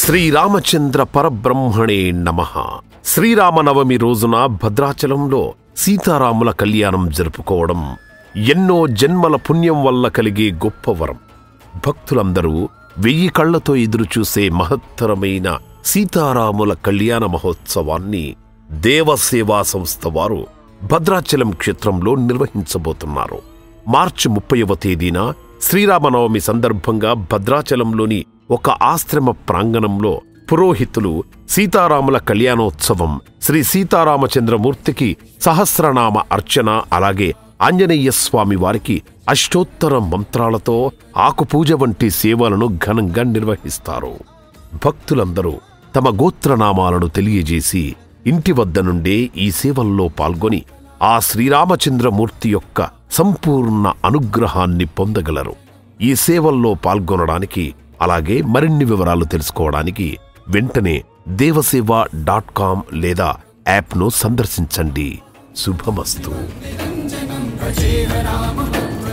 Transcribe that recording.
శ్రీరామచంద్ర పరబ్రహ్మణే నమ శ్రీరామనవమి రోజున భద్రాచలంలో సీతారాముల కళ్యాణం జరుపుకోవడం ఎన్నో జన్మల పుణ్యం వల్ల కలిగే గొప్ప వరం భక్తులందరూ వెయ్యి కళ్లతో ఎదురుచూసే మహత్తరమైన సీతారాముల కళ్యాణ మహోత్సవాన్ని దేవసేవా సంస్థ వారు భద్రాచలం క్షేత్రంలో నిర్వహించబోతున్నారు మార్చి ముప్పైవ తేదీన శ్రీరామనవమి సందర్భంగా భద్రాచలంలోని ఒక ఆశ్రమ ప్రాంగణంలో పురోహితులు సీతారాముల కళ్యాణోత్సవం శ్రీ సీతారామచంద్రమూర్తికి సహస్రనామ అర్చన అలాగే ఆంజనేయ స్వామి వారికి అష్టోత్తర మంత్రాలతో ఆకుపూజ వంటి సేవలను ఘనంగా నిర్వహిస్తారు భక్తులందరూ తమ గోత్రనామాలను తెలియజేసి ఇంటి వద్ద నుండే ఈ సేవల్లో పాల్గొని ఆ శ్రీరామచంద్రమూర్తి యొక్క సంపూర్ణ అనుగ్రహాన్ని పొందగలరు ఈ సేవల్లో పాల్గొనడానికి అలాగే మరిన్ని వివరాలు తెలుసుకోవడానికి వెంటనే దేవసేవ డాట్ కామ్ లేదా యాప్ను సందర్శించండి శుభమస్తు భజేహ రామ